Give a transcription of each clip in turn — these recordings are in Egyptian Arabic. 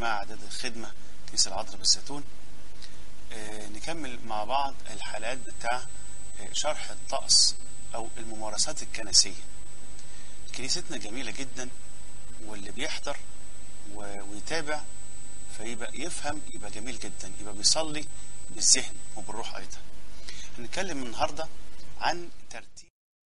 اجتماع اعداد الخدمه كنيسه العذراء بالزيتون آه، نكمل مع بعض الحلقات بتاع آه، شرح الطقس او الممارسات الكنسيه كنيستنا جميله جدا واللي بيحضر و- ويتابع فيبقى يفهم يبقى جميل جدا يبقى بيصلي بالذهن وبالروح ايضا هنتكلم النهارده عن ترتيب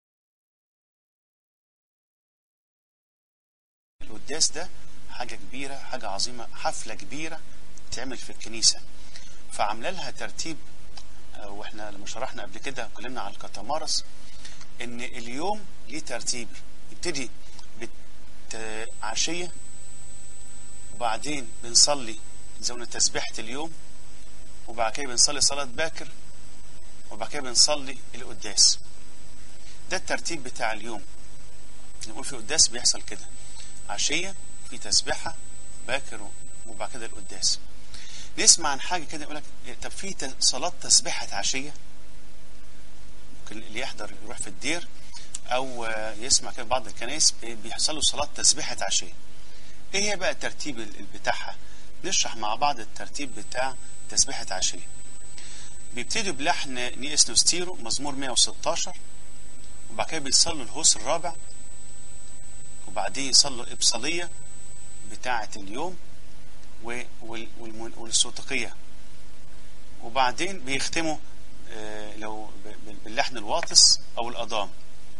القداس ده حاجة كبيرة حاجة عظيمة حفلة كبيرة تعمل في الكنيسة فعامله لها ترتيب آه، واحنا لما شرحنا قبل كده اتكلمنا على الكتامارس ان اليوم ليه ترتيب يبتدي بالعشية وبعدين بنصلي زون تسبيحة اليوم وبعد كده بنصلي صلاة باكر وبعد كده بنصلي القداس ده الترتيب بتاع اليوم نقول في قداس بيحصل كده عشية في تسبيحة باكر وبعد كده القداس نسمع عن حاجة كده يقول لك طب في ت- صلاة تسبيحة عشية ممكن اللي يحضر يروح في الدير أو آه، يسمع كده في بعض الكنائس بي- بيحصل له صلاة تسبيحة عشية إيه هي بقى الترتيب ال- ال- بتاعها نشرح مع بعض الترتيب بتاع تسبيحة عشية بيبتدوا بلحن نيس نوستيرو مزمور 116 وبعد كده بيصلوا الهوس الرابع وبعدين يصلوا الإبصالية بتاعة اليوم و- وال- والمن- والسوتقية وبعدين بيختموا آه، لو ب- ب- باللحن الواطس أو الأضام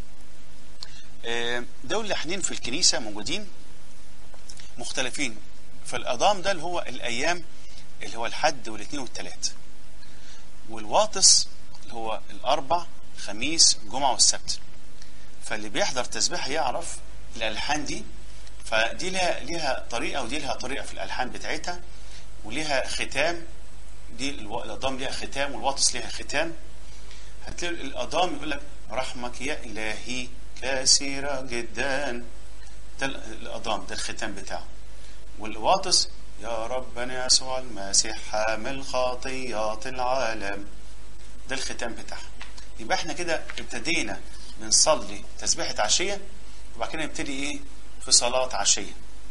آه، دول لحنين في الكنيسة موجودين مختلفين فالأضام ده اللي هو الأيام اللي هو الحد والاثنين والثلاث والواطس اللي هو الأربع خميس جمعة والسبت فاللي بيحضر تسبيحة يعرف الألحان دي فدي لها ليها طريقة ودي لها طريقة في الألحان بتاعتها وليها ختام دي الو- الأضام ليها ختام والواطس ليها ختام هتلاقي الأضام يقول لك رحمك يا إلهي كثيرة جدا ده ال- الأضام ده الختام بتاعه والواطس يا ربنا يسوع المسيح حامل خطيات العالم ده الختام بتاعها يبقى احنا كده ابتدينا بنصلي تسبيحة عشية وبعد كده نبتدي ايه في صلاة عشية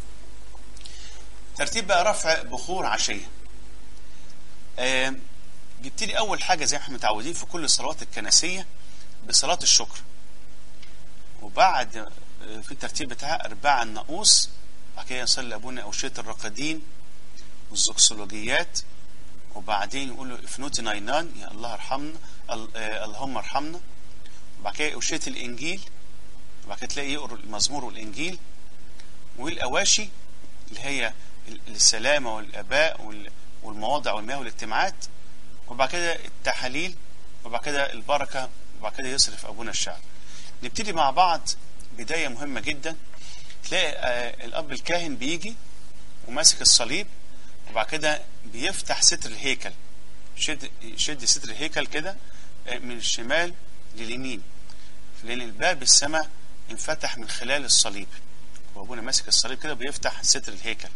ترتيب بقى رفع بخور عشية آه بيبتدي أول حاجة زي ما احنا متعودين في كل الصلوات الكنسية بصلاة الشكر وبعد آه، في الترتيب بتاعها أرباع الناقوس بعد كده يصلي أبونا أوشية الراقدين والزوكسولوجيات وبعدين يقول له افنوتي ناينان يا الله ارحمنا ال- آه، اللهم ارحمنا وبعد كده أوشية الإنجيل وبعد كده تلاقي يقرأ المزمور والإنجيل والأواشي اللي هي ال- السلامة والآباء وال- والمواضع والمياه والاجتماعات وبعد كده التحاليل وبعد كده البركة وبعد كده يصرف أبونا الشعب نبتدي مع بعض بداية مهمة جدا تلاقي آه، الأب الكاهن بيجي وماسك الصليب وبعد كده بيفتح ستر الهيكل شد يشد ستر الهيكل كده آه، من الشمال لليمين لأن الباب السماء انفتح من خلال الصليب وأبونا ماسك الصليب كده بيفتح ستر الهيكل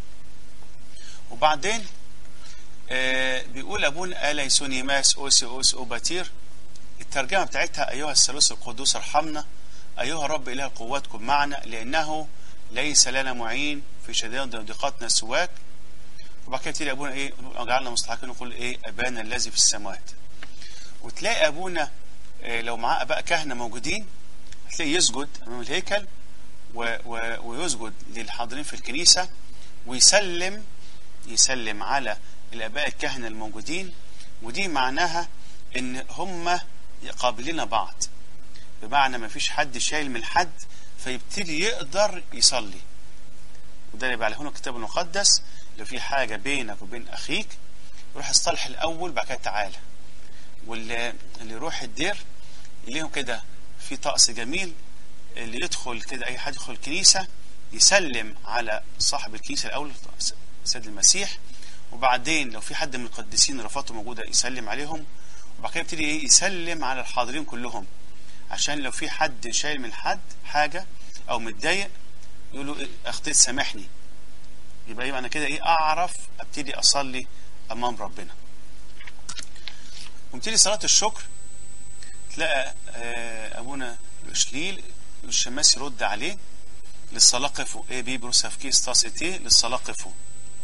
وبعدين آه، بيقول أبونا أليسوني ماس أوسي أوس أوباتير الترجمة بتاعتها أيها الثالوث القدوس ارحمنا أيها رب إله القوات كن معنا لأنه ليس لنا معين في شدائد ضيقاتنا سواك وبعد كده يبتدي أبونا إيه يقول اجعلنا مستحقين نقول إيه أبانا الذي في السماوات وتلاقي أبونا آه، لو معاه آباء كهنة موجودين هتلاقيه يسجد أمام الهيكل و و ويسجد للحاضرين في الكنيسة ويسلم يسلم على الآباء الكهنة الموجودين ودي معناها إن هم قابلين بعض بمعنى ما فيش حد شايل من حد فيبتدي يقدر يصلي وده اللي بيعلمه لنا الكتاب المقدس لو في حاجة بينك وبين أخيك روح اصطلح الأول بعد كده تعالى واللي اللي يروح الدير ليهم كده في طقس جميل اللي يدخل كده أي حد يدخل الكنيسة يسلم على صاحب الكنيسة الأول سيد المسيح وبعدين لو في حد من القديسين رفاته موجودة يسلم عليهم وبعد كده يبتدي إيه يسلم على الحاضرين كلهم عشان لو في حد شايل من حد حاجة أو متضايق يقول له إيه، أخطيت سامحني يبقى يبقى أنا كده إيه أعرف أبتدي أصلي أمام ربنا وابتدي صلاة الشكر تلاقى آه، أبونا إشليل الشماس يرد عليه للصلاة قفوا إيه بيبرو سافكي ستاسيتي للصلاة قفوا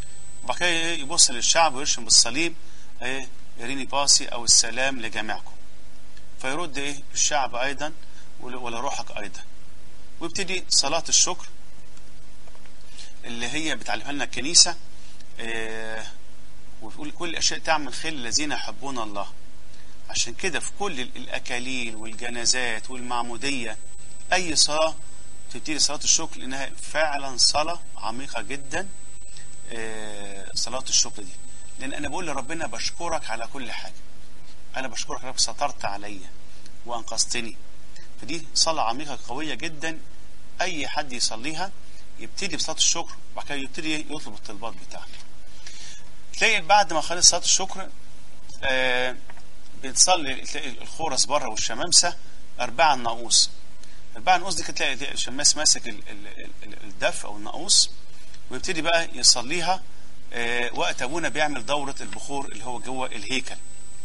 وبعد كده إيه يبص للشعب ويرشم بالصليب ايه يريني باسي او السلام لجميعكم فيرد ايه الشعب ايضا ولا روحك ايضا ويبتدي صلاة الشكر اللي هي بتعلمها لنا الكنيسة إيه وتقول كل الاشياء تعمل خير الذين يحبون الله عشان كده في كل الاكاليل والجنازات والمعمودية اي صلاة تبتدي صلاة الشكر لانها فعلا صلاة عميقة جدا إيه صلاة الشكر دي لان انا بقول لربنا بشكرك على كل حاجة انا بشكرك يا رب سترت عليا وانقذتني فدي صلاة عميقة قوية جدا اي حد يصليها يبتدي بصلاة الشكر وبعد كده يبتدي يطلب الطلبات بتاعته تلاقي بعد ما خلص صلاة الشكر آه بتصلي تلاقي الخورس بره والشمامسة أربعة الناقوس أربعة الناقوس دي تلاقي الشماس ماسك الدف أو الناقوس ويبتدي بقى يصليها آه وقت أبونا بيعمل دورة البخور اللي هو جوه الهيكل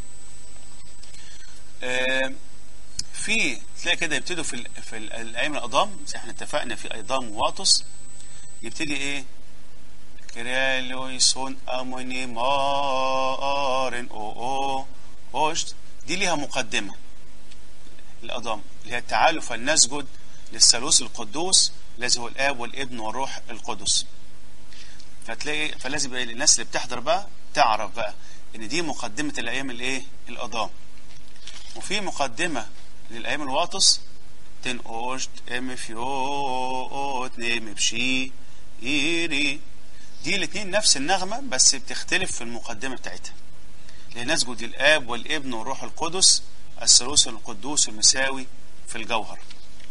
آه في تلاقي كده يبتدوا في في الايام القضام زي احنا اتفقنا في ايضام وواطس يبتدي ايه كريالويسون اموني مارن او او هوشت دي ليها مقدمه الأضام اللي هي تعالوا فلنسجد للثالوث القدوس الذي هو الآب والابن والروح القدس فتلاقي فلازم يبقى الناس اللي بتحضر بقى تعرف بقى ان دي مقدمة الأيام الايه الأضام وفي مقدمة للأيام الواطس تنقشت ام فيوت نيم بشي ايري دي الاتنين نفس النغمة بس بتختلف في المقدمة بتاعتها لنسجد للآب والابن والروح القدس الثالوث القدوس المساوي في الجوهر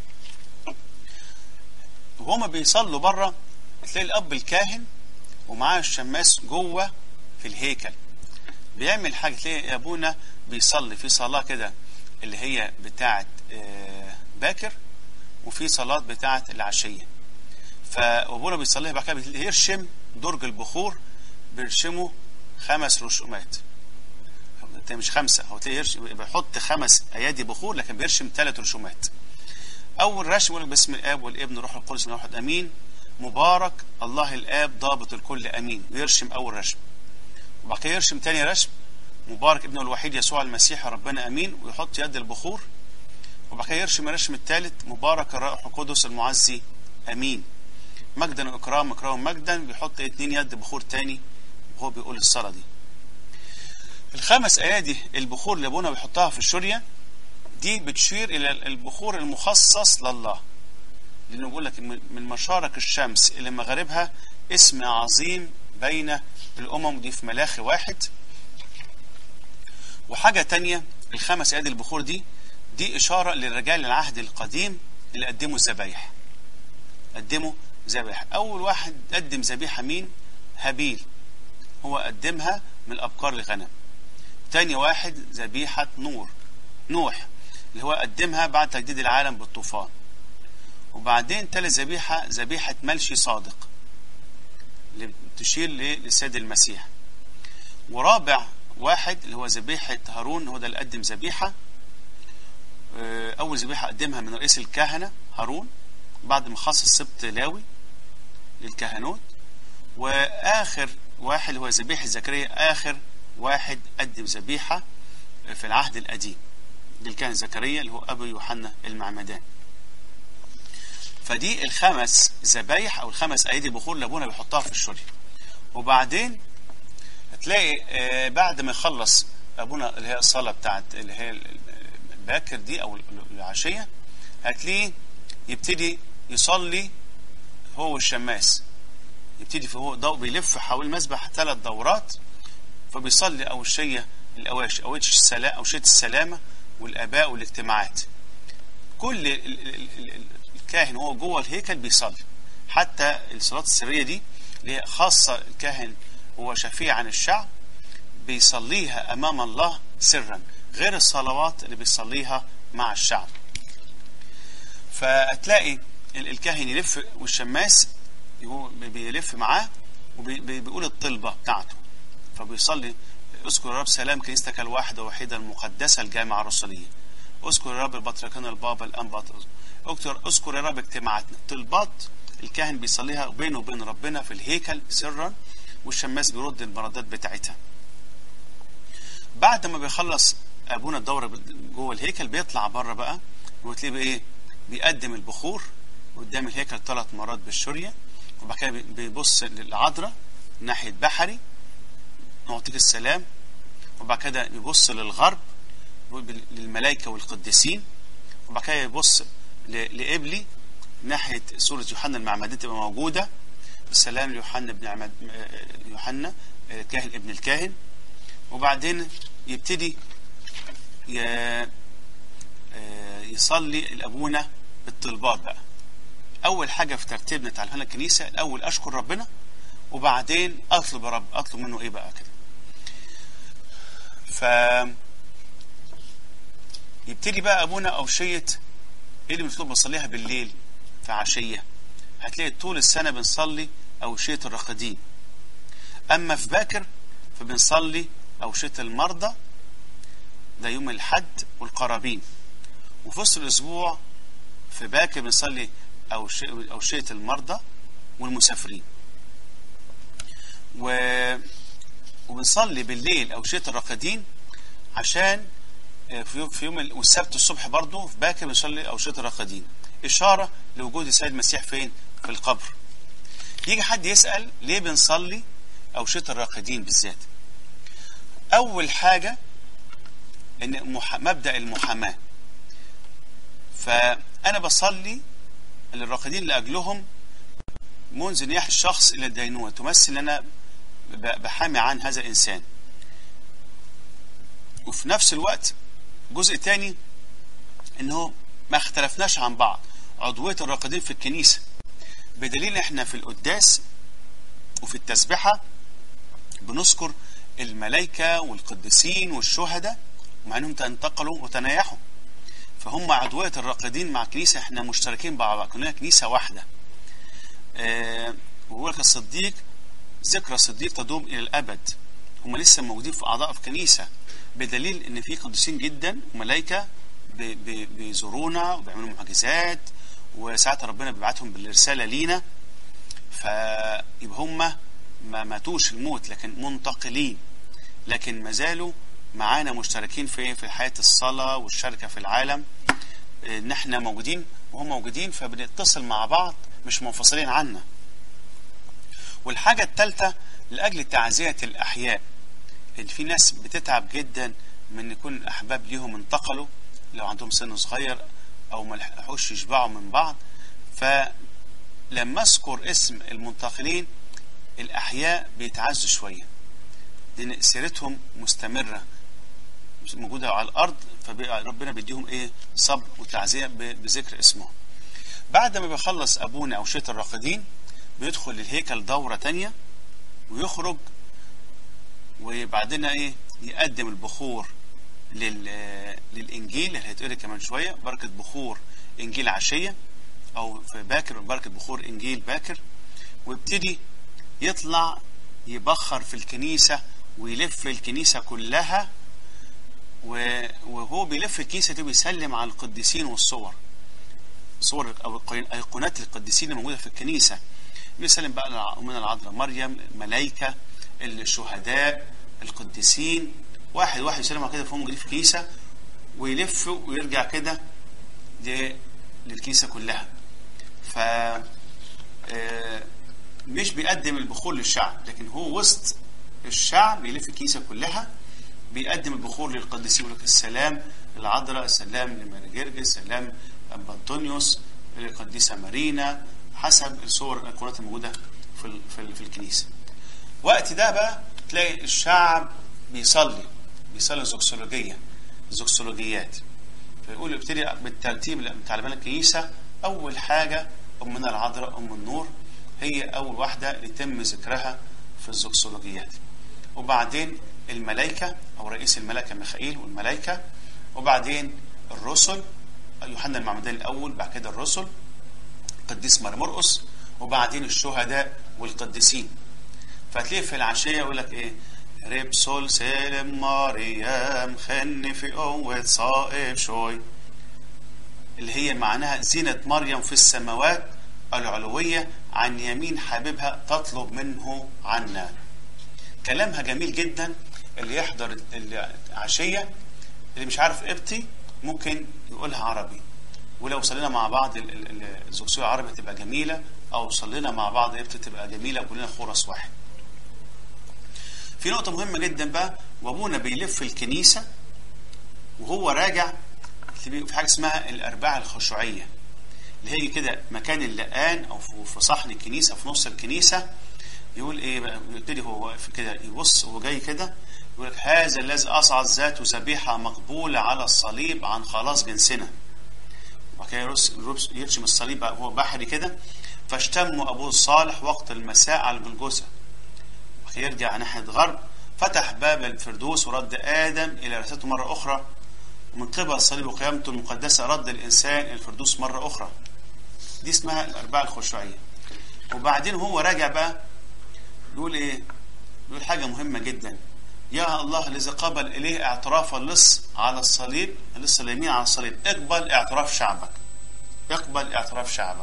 وهما بيصلوا بره تلاقي الأب الكاهن ومعاه الشماس جوه في الهيكل بيعمل حاجة تلاقي أبونا بيصلي في صلاة كده اللي هي بتاعة باكر وفي صلاة بتاعة العشية فأبونا بيصليها بعد كده بيرشم درج البخور بيرشمه خمس رشومات مش خمسة هو بيحط خمس أيادي بخور لكن بيرشم ثلاث رسومات أول رشم يقول باسم الآب والابن والروح القدس من واحد أمين مبارك الله الآب ضابط الكل أمين ويرشم أول رشم وبعد كده يرشم ثاني رشم مبارك ابنه الوحيد يسوع المسيح ربنا أمين ويحط يد البخور وبعد كده يرشم الرشم الثالث مبارك الروح القدس المعزي أمين مجدا وإكرام إكرام مجدا بيحط اتنين يد بخور تاني وهو بيقول الصلاة دي الخمس ايادي البخور اللي ابونا بيحطها في الشورية دي بتشير الى البخور المخصص لله لانه بيقول لك من مشارق الشمس الى مغاربها اسم عظيم بين الامم دي في ملاخي واحد وحاجة تانية الخمس ايادي البخور دي دي اشارة للرجال العهد القديم اللي قدموا الذبايح قدموا ذبائح اول واحد قدم ذبيحة مين هابيل هو قدمها من الابقار الغنم تاني واحد ذبيحة نور نوح اللي هو قدمها بعد تجديد العالم بالطوفان وبعدين تالت ذبيحة ذبيحة ملشي صادق اللي تشير للسيد المسيح ورابع واحد اللي هو ذبيحة هارون هو ده اللي قدم ذبيحة أول ذبيحة قدمها من رئيس الكهنة هارون بعد ما خصص سبت لاوي للكهنوت وآخر واحد اللي هو ذبيحة زكريا آخر واحد قدم ذبيحة في العهد القديم اللي كان زكريا اللي هو أبو يوحنا المعمدان فدي الخمس ذبايح أو الخمس أيدي بخور اللي أبونا بيحطها في الشري وبعدين تلاقي بعد ما يخلص أبونا اللي هي الصلاة بتاعت اللي هي الباكر دي أو العشية هتلاقيه يبتدي يصلي هو والشماس يبتدي في هو ضوء بيلف حول المسبح ثلاث دورات فبيصلي أوشية الأواشي أوشية السلام أوشية السلامة والآباء والاجتماعات كل الكاهن وهو جوه الهيكل بيصلي حتى الصلاة السرية دي اللي هي خاصة الكاهن هو شفيع عن الشعب بيصليها أمام الله سرا غير الصلوات اللي بيصليها مع الشعب فتلاقي الكاهن يلف والشماس بيلف معاه وبيقول الطلبة بتاعته فبيصلي اذكر يا رب سلام كنيستك الواحدة وحيدة المقدسة الجامعة الرسولية اذكر يا رب البطريركان البابا الأنبا اذكر اذكر يا رب اجتماعاتنا طلبات الكاهن بيصليها بينه وبين ربنا في الهيكل سرا والشماس بيرد المردات بتاعتها بعد ما بيخلص ابونا الدوره جوه الهيكل بيطلع بره بقى وتلاقيه بايه بيقدم البخور قدام الهيكل ثلاث مرات بالشريه وبعد كده بيبص للعذراء ناحيه بحري نعطيك السلام وبعد كده بيبص للغرب للملائكه والقديسين وبعد كده يبص لقبلي ناحيه سوره يوحنا المعمديه تبقى موجوده بالسلام ليوحنا ابن عمد يوحنا الكاهن ابن الكاهن وبعدين يبتدي يصلي لابونا بالطلبات بقى اول حاجه في ترتيبنا تعلمها لنا الكنيسه الاول اشكر ربنا وبعدين اطلب يا رب اطلب منه ايه بقى كده ف يبتدي بقى ابونا اوشيه ايه اللي بنطلب نصليها بالليل في عشيه هتلاقي طول السنه بنصلي اوشيه الراقدين اما في باكر فبنصلي اوشيه المرضى ده يوم الحد والقرابين وفي وسط الاسبوع في باكر بنصلي اوشيه المرضى والمسافرين و... وبنصلي بالليل اوشيه الراقدين عشان في يوم والسبت الصبح برضه في باكر بنصلي اوشيه الراقدين اشاره لوجود السيد المسيح فين في القبر يجي حد يسال ليه بنصلي اوشيه الراقدين بالذات اول حاجه ان مح... مبدا المحاماه فانا بصلي للراقدين لاجلهم منذ نياح الشخص الى الدينونه تمثل ان انا بحامي عن هذا الانسان وفي نفس الوقت جزء تاني انه ما اختلفناش عن بعض عضوية الراقدين في الكنيسة بدليل احنا في القداس وفي التسبحة بنذكر الملائكة والقديسين والشهداء مع انهم انتقلوا وتنايحوا فهم عضوية الراقدين مع الكنيسة احنا مشتركين مع بعض كلنا كنيسة واحدة اه ويقول لك الصديق ذكرى الصديق تدوم الى الابد هم لسه موجودين في اعضاء في كنيسه بدليل ان في قديسين جدا وملائكه بيزورونا وبيعملوا معجزات وساعات ربنا بيبعتهم بالرساله لينا فيبقى هم ما ماتوش الموت لكن منتقلين لكن ما زالوا معانا مشتركين في في حياه الصلاه والشركه في العالم ان احنا موجودين وهم موجودين فبنتصل مع بعض مش منفصلين عنا والحاجه الثالثه لاجل تعزيه الاحياء ان في ناس بتتعب جدا من يكون الاحباب ليهم انتقلوا لو عندهم سن صغير او ما لحقوش يشبعوا من بعض فلما اذكر اسم المنتقلين الاحياء بيتعزوا شويه لان سيرتهم مستمره موجوده على الارض فربنا بيديهم ايه صبر وتعزيه بذكر اسمهم بعد ما بيخلص ابونا اوشيه الراقدين بيدخل الهيكل دوره تانية ويخرج وبعدين ايه يقدم البخور لل... للانجيل اللي هيتقري كمان شويه بركه بخور انجيل عشيه او في باكر بركه بخور انجيل باكر ويبتدي يطلع يبخر في الكنيسه ويلف الكنيسه كلها وهو بيلف الكنيسه دي بيسلم على القديسين والصور صور او ايقونات القديسين الموجوده في الكنيسه بيسلم بقى من العذراء مريم الملائكه الشهداء القديسين واحد واحد يسلم على كده فهم موجودين في الكنيسه ويلف ويرجع كده للكنيسه كلها ف مش بيقدم البخور للشعب لكن هو وسط الشعب بيلف الكنيسه كلها بيقدم البخور للقديسين يقول لك السلام العذراء السلام لمارجرجس السلام ابا انطونيوس القديسه مارينا حسب الصور الايقونات الموجوده في في, في الكنيسه وقت ده بقى تلاقي الشعب بيصلي بيصلي الزوكسولوجيه الزوكسولوجيات فيقول يبتدي بالترتيب بتاع الكنيسه اول حاجه امنا العذراء ام النور هي اول واحده يتم ذكرها في الزوكسولوجيات وبعدين الملائكه او رئيس الملائكه ميخائيل والملائكه وبعدين الرسل يوحنا المعمدان الاول بعد كده الرسل القديس مرمرقس وبعدين الشهداء والقديسين فتلاقي في العشيه يقول لك ايه ريبسول سالم مريم خن في قوة صائب شوي اللي هي معناها زينة مريم في السماوات العلوية عن يمين حبيبها تطلب منه عنا كلامها جميل جدا اللي يحضر العشية اللي مش عارف قبطي ممكن يقولها عربي ولو صلينا مع بعض ال- ال- ال- الزوكسية عربي تبقى جميلة أو صلينا مع بعض قبطي تبقى جميلة وكلنا خورس واحد في نقطة مهمة جدا بقى وابونا بيلف الكنيسة وهو راجع في حاجة اسمها الأرباع الخشوعية اللي هي كده مكان اللقان أو في- في صحن الكنيسة في نص الكنيسة يقول إيه بقى يبتدي هو واقف كده يبص وهو جاي كده يقول لك هذا الذي أصعد ذاته ذبيحة مقبولة على الصليب عن خلاص جنسنا وبعد كده يرس- يرس- يرسم الصليب بقى هو بحري كده فاشتموا أبوه الصالح وقت المساء على الجلجثة يرجع ناحية غرب فتح باب الفردوس ورد آدم إلى رسالته مرة أخرى ومن قبل الصليب وقيامته المقدسة رد الإنسان إلى الفردوس مرة أخرى دي اسمها الأرباع الخشوعية وبعدين هو راجع بقى يقول إيه يقول حاجة مهمة جدا يا الله الذي قبل إليه اعتراف اللص على الصليب اللص اليمين على الصليب اقبل اعتراف شعبك اقبل اعتراف شعبك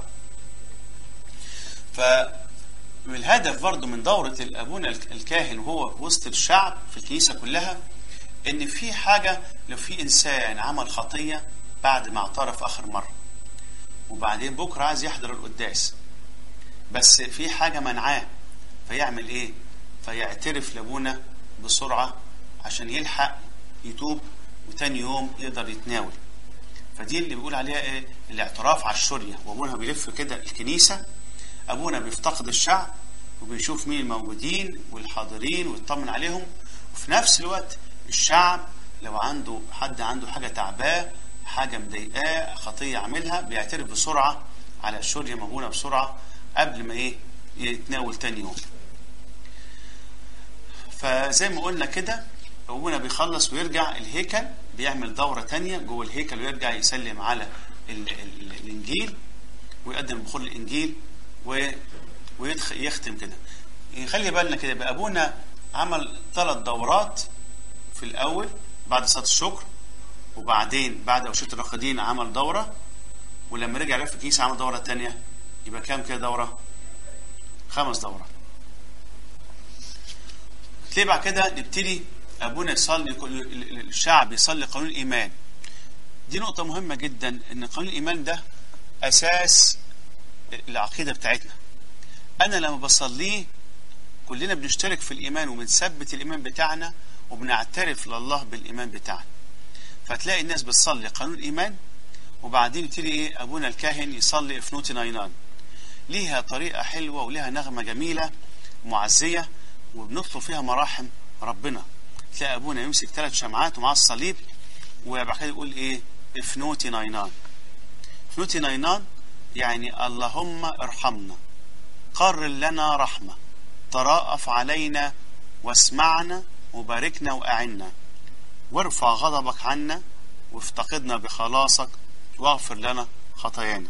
ف والهدف برضه من دورة الأبونا الكاهن وهو وسط الشعب في الكنيسة كلها إن في حاجة لو في إنسان عمل خطية بعد ما اعترف آخر مرة وبعدين بكرة عايز يحضر القداس بس في حاجة منعاه فيعمل إيه؟ فيعترف لأبونا بسرعة عشان يلحق يتوب وتاني يوم يقدر يتناول فدي اللي بيقول عليها إيه؟ الاعتراف على الشرية وأبونا بيلف كده الكنيسة ابونا بيفتقد الشعب وبيشوف مين الموجودين والحاضرين ويطمن عليهم وفي نفس الوقت الشعب لو عنده حد عنده حاجه تعباه حاجه مضايقاه خطيه عاملها بيعترف بسرعه على الشريه ابونا بسرعه قبل ما ايه يتناول تاني يوم فزي ما قلنا كده ابونا بيخلص ويرجع الهيكل بيعمل دوره تانية جوه الهيكل ويرجع يسلم على ال ال الانجيل ويقدم بخور الانجيل ويختم كده يخلي بالنا كده يبقى ابونا عمل ثلاث دورات في الاول بعد صلاه الشكر وبعدين بعد اوشيه الراقدين عمل دوره ولما رجع لف الكنيسه عمل دوره ثانيه يبقى كام كده دوره؟ خمس دورات. تلاقي بعد كده نبتدي ابونا يصلي الشعب يصلي قانون الايمان. دي نقطه مهمه جدا ان قانون الايمان ده اساس العقيده بتاعتنا انا لما بصليه كلنا بنشترك في الايمان وبنثبت الايمان بتاعنا وبنعترف لله بالايمان بتاعنا فتلاقي الناس بتصلي قانون الايمان وبعدين يبتدي ايه ابونا الكاهن يصلي افنوتي ناينان ليها طريقه حلوه وليها نغمه جميله معزيه وبنطلب فيها مراحم ربنا تلاقي ابونا يمسك ثلاث شمعات ومعاه الصليب وبعد كده يقول ايه افنوتي ناينان افنوتي ناينان يعني اللهم ارحمنا قرر لنا رحمة تراءف علينا واسمعنا وباركنا وأعنا وارفع غضبك عنا وافتقدنا بخلاصك واغفر لنا خطايانا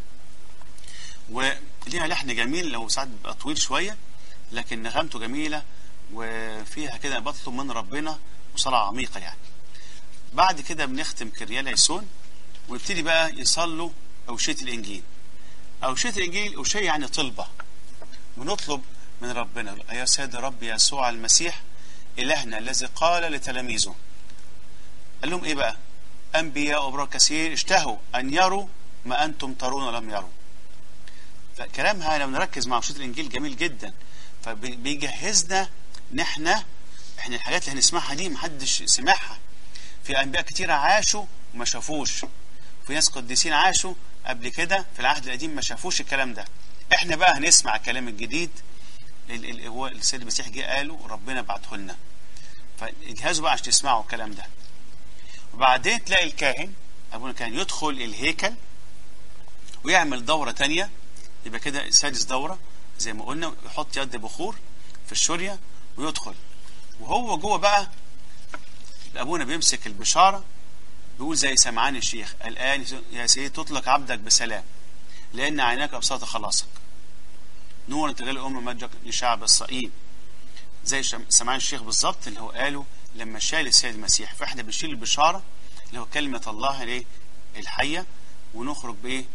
وليها لحن جميل لو ساعات بيبقى طويل شوية لكن نغمته جميلة وفيها كده بطلب من ربنا وصلاة عميقة يعني بعد كده بنختم كريال يسون ويبتدي بقى يصلوا أوشية الإنجيل أوشية الإنجيل أوشية يعني طلبة بنطلب من ربنا يا سيد رب يسوع المسيح إلهنا الذي قال لتلاميذه قال لهم إيه بقى أنبياء وأبرار كثير اشتهوا أن يروا ما أنتم ترون ولم يروا فكلامها لو نركز مع أوشية الإنجيل جميل جدا فبيجهزنا نحن احنا الحاجات اللي هنسمعها دي محدش سمعها في أنبياء كتير عاشوا وما شافوش في ناس قديسين عاشوا قبل كده في العهد القديم ما شافوش الكلام ده احنا بقى هنسمع الكلام الجديد اللي هو السيد المسيح جه قاله وربنا بعته لنا فاجهزوا بقى عشان تسمعوا الكلام ده وبعدين تلاقي الكاهن ابونا كان يدخل الهيكل ويعمل دورة تانية يبقى كده سادس دورة زي ما قلنا يحط يد بخور في الشورية ويدخل وهو جوه بقى ابونا بيمسك البشارة بيقول زي سمعان الشيخ الآن يا سيدي تطلق عبدك بسلام لأن عيناك أبساط خلاصك نور تجلى أم مجدك لشعب الصائم زي سمعان الشيخ بالظبط اللي هو قاله لما شال السيد المسيح فاحنا بنشيل البشارة اللي هو كلمة الله الايه الحية ونخرج بايه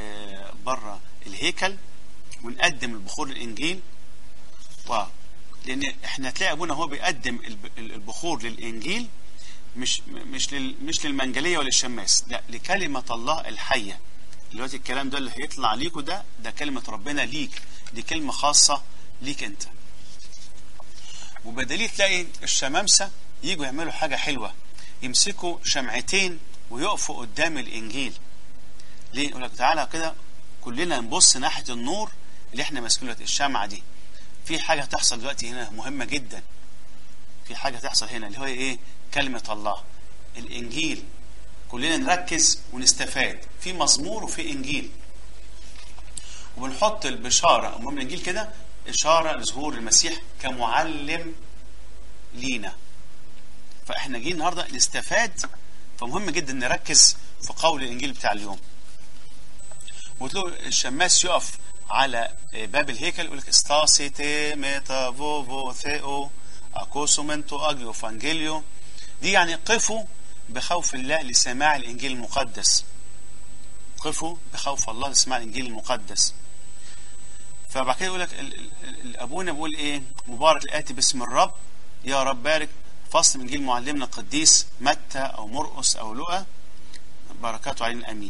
آه بره الهيكل ونقدم البخور الإنجيل و لان احنا تلاقي ابونا هو بيقدم الب- البخور للانجيل مش مش لل مش للمنجليه ولا للشماس لا لكلمه الله الحيه دلوقتي الكلام ده اللي هيطلع ليكوا ده ده كلمه ربنا ليك دي كلمه خاصه ليك انت وبدليل تلاقي الشمامسه يجوا يعملوا حاجه حلوه يمسكوا شمعتين ويقفوا قدام الانجيل ليه يقول لك تعالى كده كلنا نبص ناحيه النور اللي احنا ماسكين دلوقتي الشمعه دي في حاجه هتحصل دلوقتي هنا مهمه جدا في حاجه تحصل هنا اللي هو ايه كلمه الله الانجيل كلنا نركز ونستفاد في مزمور وفي انجيل وبنحط البشاره امام الانجيل كده اشاره لظهور المسيح كمعلم لينا فاحنا جايين النهارده نستفاد فمهم جدا نركز في قول الانجيل بتاع اليوم وتلاقوا الشماس يقف على باب الهيكل يقول لك استاسيتي ميتا فوفو ثيو اكوسومنتو اجيو فانجيليو دي يعني قفوا بخوف الله لسماع الانجيل المقدس قفوا بخوف الله لسماع الانجيل المقدس فبعد كده يقول لك ال- ال- ال- ابونا بيقول ايه مبارك الاتي باسم الرب يا رب بارك فصل من انجيل معلمنا القديس متى او مرقس او لوقا بركاته علينا امين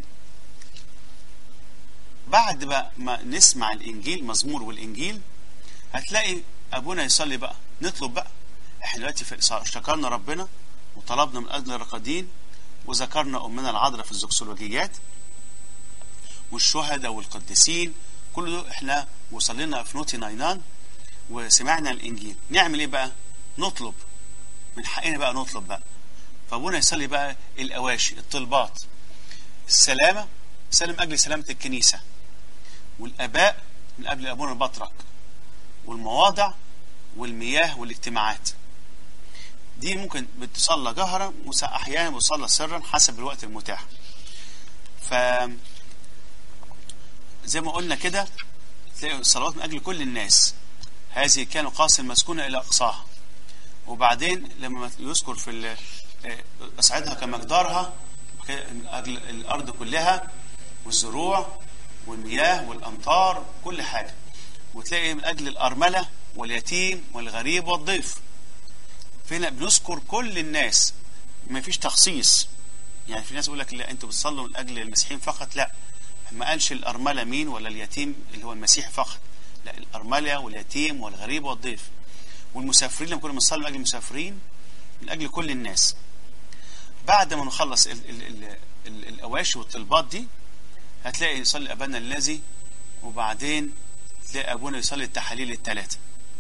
بعد بقى ما نسمع الانجيل مزمور والانجيل هتلاقي ابونا يصلي بقى نطلب بقى احنا دلوقتي في شكرنا ربنا وطلبنا من اجل الرقادين وذكرنا امنا العذراء في الزكسولوجيات والشهداء والقديسين كل دول احنا وصلينا في نوتي ناينان وسمعنا الانجيل نعمل ايه بقى نطلب من حقنا بقى نطلب بقى فابونا يصلي بقى الاواشي الطلبات السلامه سلم اجل سلامه الكنيسه والاباء من قبل ابونا البطرك والمواضع والمياه والاجتماعات دي ممكن بتصلى جهرا واحيانا بتصلى سرا حسب الوقت المتاح ف زي ما قلنا كده تلاقي الصلوات من اجل كل الناس هذه كان قاص المسكونه الى اقصاها وبعدين لما يذكر في ال- آه، اسعدها كمقدارها من اجل الارض كلها والزروع والمياه والامطار كل حاجه وتلاقي من اجل الارمله واليتيم والغريب والضيف فهنا بنذكر كل الناس ما فيش تخصيص يعني في ناس يقول لك لا انتوا بتصلوا من اجل المسيحيين فقط لا ما قالش الارمله مين ولا اليتيم اللي هو المسيح فقط لا الارمله واليتيم والغريب والضيف والمسافرين لما كنا بنصلي من اجل المسافرين من اجل كل الناس بعد ما نخلص ال ال ال ال الاواشي والطلبات دي هتلاقي يصلي ابانا الذي وبعدين تلاقي ابونا يصلي التحاليل الثلاثه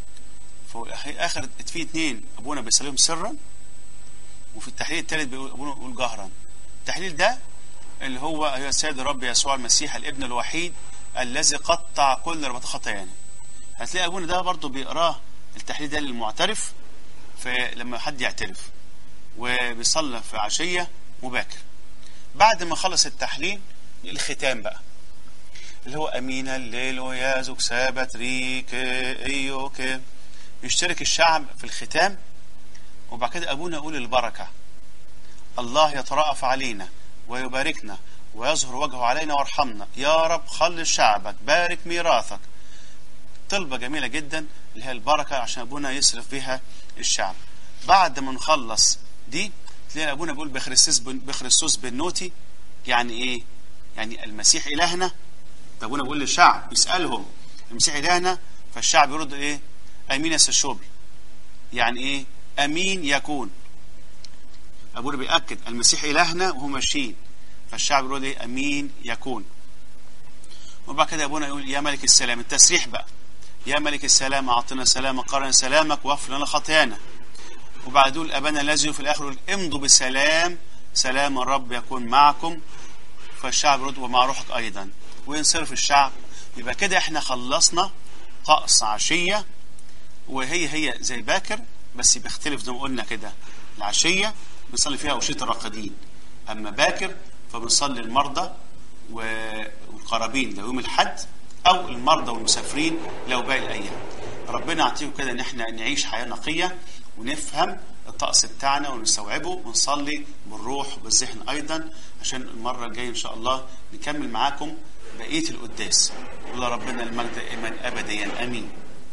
اخر في اثنين ابونا بيصليهم سرا وفي التحليل الثالث بيقول ابونا بيقول جهرا التحليل ده اللي هو هو السيد الرب يسوع المسيح الابن الوحيد الذي قطع كل ربط خطايانا هتلاقي ابونا ده برضه بيقراه التحليل ده للمعترف فلما حد يعترف وبيصلى في عشيه وباكر بعد ما خلص التحليل الختام بقى اللي هو امين الليل يازك سابت ريك ايوك يشترك الشعب في الختام وبعد كده ابونا يقول البركه الله يترأف علينا ويباركنا ويظهر وجهه علينا وارحمنا يا رب خلص شعبك بارك ميراثك طلبة جميلة جدا اللي هي البركة عشان أبونا يصرف بها الشعب بعد ما نخلص دي تلاقي أبونا بيقول بخريستوس بن بخريستوس بالنوتي يعني إيه؟ يعني المسيح إلهنا ده أبونا بيقول للشعب يسألهم المسيح إلهنا فالشعب يرد إيه؟ أمين يا سشوبي يعني إيه؟ أمين يكون أبونا بيأكد المسيح إلهنا وهم ماشيين فالشعب يقول إيه؟ أمين يكون وبعد كده أبونا يقول يا ملك السلام التسريح بقى يا ملك السلام أعطنا سلامك قرن سلامك واغفر لنا خطايانا وبعد يقول أبانا الذي في الآخر يقول امضوا بسلام سلام الرب يكون معكم فالشعب يرد ومع روحك أيضا وينصرف الشعب يبقى كده احنا خلصنا طقس عشية وهي هي زي باكر بس بيختلف زي ما قلنا كده العشية بنصلي فيها أوشية الراقدين أما باكر فبنصلي المرضى والقرابين لو يوم الحد او المرضى والمسافرين لو باقي الايام ربنا يعطيكم كده ان احنا نعيش حياه نقيه ونفهم الطقس بتاعنا ونستوعبه ونصلي بالروح والذهن ايضا عشان المره الجايه ان شاء الله نكمل معاكم بقيه القداس ولا ربنا المجد ايمان ابديا امين